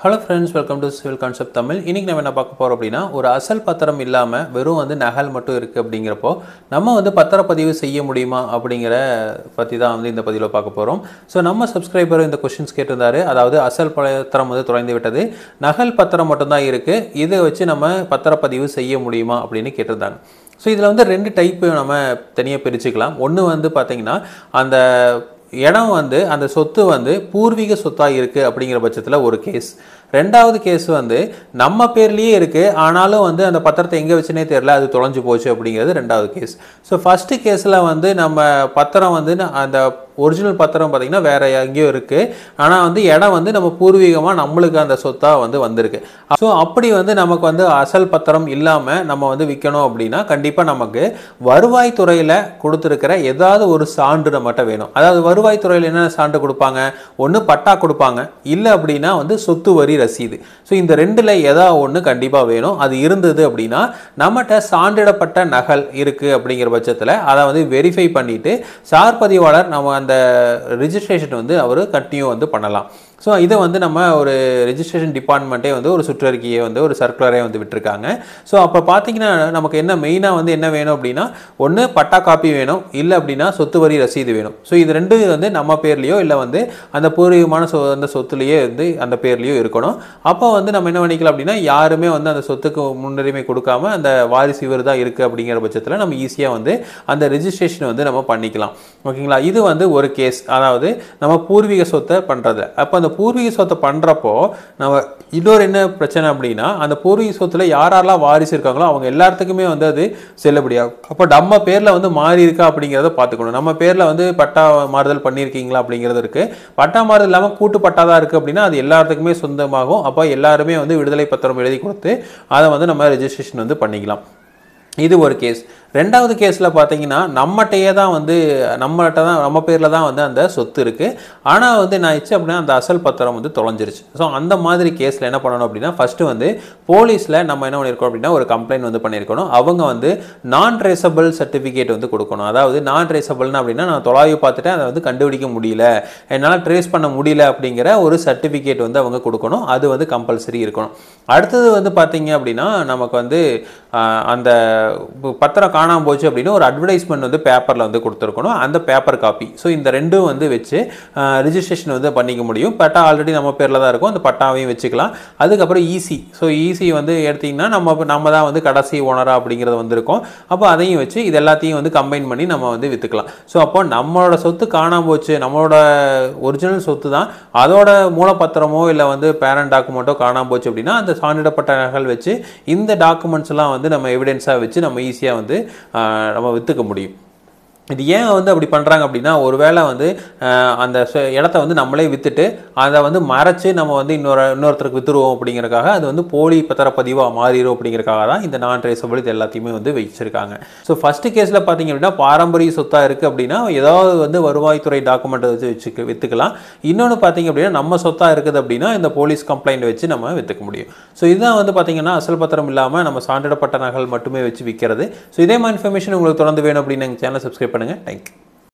hello friends welcome to civil concept Tamil இன்றைக்கி நம்ம என்ன பார்க்க போகிறோம் அப்படின்னா ஒரு அசல் பத்திரம் இல்லாமல் வெறும் வந்து நகல் மட்டும் இருக்குது அப்படிங்கிறப்போ நம்ம வந்து பத்திரப்பதிவு செய்ய முடியுமா அப்படிங்கிற பற்றி தான் வந்து இந்த பதிவில் பார்க்க போகிறோம் ஸோ நம்ம சப்ஸ்கிரைபர் இந்த கொஷின்ஸ் கேட்டிருந்தாரு அதாவது அசல் பத்திரம் வந்து தொலைந்து விட்டது நகல் பத்திரம் மட்டும்தான் இருக்குது இதை வச்சு நம்ம பத்திரப்பதிவு செய்ய முடியுமா அப்படின்னு கேட்டிருந்தாங்க ஸோ இதில் வந்து ரெண்டு டைப்பு நம்ம தனியாக பிரிச்சுக்கலாம் ஒன்று வந்து பார்த்திங்கன்னா அந்த இடம் வந்து அந்த சொத்து வந்து பூர்வீக சொத்தாக இருக்குது அப்படிங்கிற பட்சத்தில் ஒரு கேஸ் ரெண்டாவது கேஸ் வந்து நம்ம பேர்லேயே இருக்குது ஆனாலும் வந்து அந்த பத்திரத்தை எங்கே வச்சுனே தெரியல அது தொலைஞ்சு போச்சு அப்படிங்கிறது ரெண்டாவது கேஸ் ஸோ ஃபஸ்ட்டு கேஸில் வந்து நம்ம பத்திரம் வந்து அந்த ஒரிஜினல் பத்திரம் பார்த்திங்கன்னா வேறு எங்கேயோ இருக்குது ஆனால் வந்து இடம் வந்து நம்ம பூர்வீகமாக நம்மளுக்கு அந்த சொத்தாக வந்து வந்திருக்கு ஸோ அப்படி வந்து நமக்கு வந்து அசல் பத்திரம் இல்லாமல் நம்ம வந்து விற்கணும் அப்படின்னா கண்டிப்பாக நமக்கு வருவாய்த்துறையில் கொடுத்துருக்கிற ஏதாவது ஒரு சான்று நம்மகிட்ட வேணும் அதாவது வருவாய்த்துறையில் என்னென்ன சான்று கொடுப்பாங்க ஒன்று பட்டா கொடுப்பாங்க இல்லை அப்படின்னா வந்து சொத்து வரி ரசீது ஸோ இந்த ரெண்டில் ஏதாவது ஒன்று கண்டிப்பாக வேணும் அது இருந்தது அப்படின்னா நம்மகிட்ட சான்றிடப்பட்ட நகல் இருக்குது அப்படிங்கிற பட்சத்தில் அதை வந்து வெரிஃபை பண்ணிவிட்டு சார் பதிவாளர் நம்ம அந்த ரிஜிஸ்ட்ரேஷன் வந்து அவர் கண்டினியூ வந்து பண்ணலாம் ஸோ இதை வந்து நம்ம ஒரு ரெஜிஸ்ட்ரேஷன் டிபார்ட்மெண்ட்டே வந்து ஒரு சுற்றறிக்கையை வந்து ஒரு சர்க்குலரே வந்து விட்டுருக்காங்க ஸோ அப்போ பார்த்தீங்கன்னா நமக்கு என்ன மெயினாக வந்து என்ன வேணும் அப்படின்னா ஒன்று பட்டா காப்பி வேணும் இல்லை அப்படின்னா சொத்து வரி ரசீது வேணும் ஸோ இது ரெண்டு வந்து நம்ம பேர்லேயோ இல்லை வந்து அந்த பூர்வீகமான சொ அந்த சொத்துலேயே வந்து அந்த பேர்லேயோ இருக்கணும் அப்போ வந்து நம்ம என்ன பண்ணிக்கலாம் அப்படின்னா யாருமே வந்து அந்த சொத்துக்கு முன்னுரிமை கொடுக்காம அந்த வாரிசு இவர் தான் இருக்குது அப்படிங்கிற பட்சத்தில் நம்ம ஈஸியாக வந்து அந்த ரெஜிஸ்ட்ரேஷன் வந்து நம்ம பண்ணிக்கலாம் ஓகேங்களா இது வந்து ஒரு கேஸ் அதாவது நம்ம பூர்வீக சொத்தை பண்ணுறது அப்போ அந்த பூர்வீக சொத்தை பண்ணுறப்போ நம்ம இன்னொரு என்ன பிரச்சனை அப்படின்னா அந்த பூர்வீக சொத்தில் யாரெல்லாம் வாரிசு இருக்காங்களோ அவங்க எல்லாத்துக்குமே வந்து அது செல்லுபடியாகும் அப்போ நம்ம பேரில் வந்து மாறி இருக்கா அப்படிங்கிறத பார்த்துக்கணும் நம்ம பேரில் வந்து பட்டா மாறுதல் பண்ணியிருக்கீங்களா அப்படிங்கிறது இருக்குது பட்டா மாறுதல் இல்லாமல் கூட்டு பட்டா தான் இருக்குது அப்படின்னா அது எல்லாத்துக்குமே சொந்தமாகும் அப்போ எல்லாருமே வந்து விடுதலை பத்திரம் எழுதி கொடுத்து அதை வந்து நம்ம ரெஜிஸ்ட்ரேஷன் வந்து பண்ணிக்கலாம் இது ஒரு கேஸ் ரெண்டாவது கேஸில் பார்த்தீங்கன்னா நம்மகிட்டயே தான் வந்து நம்மகிட்ட தான் நம்ம பேரில் தான் வந்து அந்த சொத்து இருக்குது ஆனால் வந்து நான் ஆயிடுச்சு அப்படின்னா அந்த அசல் பத்திரம் வந்து தொலைஞ்சிருச்சு ஸோ அந்த மாதிரி கேஸில் என்ன பண்ணணும் அப்படின்னா ஃபஸ்ட்டு வந்து போலீஸில் நம்ம என்ன பண்ணியிருக்கோம் அப்படின்னா ஒரு கம்ப்ளைண்ட் வந்து பண்ணியிருக்கணும் அவங்க வந்து நான் ட்ரேசபிள் சர்டிஃபிகேட் வந்து கொடுக்கணும் அதாவது நான் ட்ரேசபிள்னா அப்படின்னா நான் தொலைவு பார்த்துட்டு அதை வந்து கண்டுபிடிக்க முடியல என்னால் ட்ரேஸ் பண்ண முடியல அப்படிங்கிற ஒரு சர்டிஃபிகேட் வந்து அவங்க கொடுக்கணும் அது வந்து கம்பல்சரி இருக்கணும் அடுத்தது வந்து பார்த்தீங்க அப்படின்னா நமக்கு வந்து அந்த பத்திரம் காணாமல் போச்சு அப்படின்னு ஒரு அட்வர்டைஸ்மெண்ட் வந்து பேப்பரில் வந்து கொடுத்துருக்கணும் அந்த பேப்பர் காப்பி ஸோ இந்த ரெண்டும் வந்து வச்சு ரிஜிஸ்ட்ரேஷன் வந்து பண்ணிக்க முடியும் பட்டா ஆல்ரெடி நம்ம பேரில் தான் இருக்கும் அந்த பட்டாவையும் வச்சுக்கலாம் அதுக்கப்புறம் ஈசி ஸோ ஈசி வந்து எடுத்திங்கன்னா நம்ம நம்ம தான் வந்து கடைசி ஓனரா அப்படிங்கிறது வந்திருக்கும் அப்போ அதையும் வச்சு இது எல்லாத்தையும் வந்து கம்பைன் பண்ணி நம்ம வந்து விற்றுக்கலாம் ஸோ அப்போ நம்மளோட சொத்து காணாமல் போச்சு நம்மளோட ஒரிஜினல் சொத்து தான் அதோட மூலப்பத்திரமோ இல்லை வந்து பேரண்ட் டாக்குமெண்ட்டோ காணாமல் போச்சு அப்படின்னா அந்த சான்றிடப்பட்ட நகல் வச்சு இந்த டாக்குமெண்ட்ஸ் எல்லாம் வந்து நம்ம எவிடென்ஸாக வச்சு நம்ம ஈஸியாக வந்து நம்ம விற்றுக்க முடியும் இது ஏன் வந்து அப்படி பண்ணுறாங்க அப்படின்னா ஒருவேளை வந்து அந்த இடத்த வந்து நம்மளே விற்றுட்டு அதை வந்து மறைச்சு நம்ம வந்து இன்னொரு இன்னொருத்தருக்கு விற்றுருவோம் அப்படிங்கிறக்காக அது வந்து போலி பத்திரப்பதிவாக மாறிடும் அப்படிங்கிறக்காக தான் இந்த நான் ட்ரேசபிள் இது எல்லாத்தையுமே வந்து வச்சிருக்காங்க ஸோ ஃபஸ்ட்டு கேஸில் பார்த்தீங்க அப்படின்னா பாரம்பரிய சொத்தாக இருக்குது அப்படின்னா ஏதாவது வந்து வருவாய்த்துறை டாக்குமெண்ட் வச்சு வச்சு விற்றுக்கலாம் இன்னொன்று பார்த்தீங்க அப்படின்னா நம்ம சொத்தாக இருக்குது அப்படின்னா இந்த போலீஸ் கம்ப்ளைண்ட் வச்சு நம்ம விற்றுக்க முடியும் ஸோ இதுதான் வந்து பார்த்தீங்கன்னா அசல் பத்திரம் இல்லாமல் நம்ம சான்றிடப்பட்ட நகல் மட்டுமே வச்சு விற்கிறது ஸோ இதே மாதிரி இன்ஃபர்மேஷன் உங்களுக்கு தொடர்ந்து வேணும் அப்படின்னு எங்கள் சேனல் சப்ஸ்கிரைப் பண்ணுங்கள் தேங்க்யூ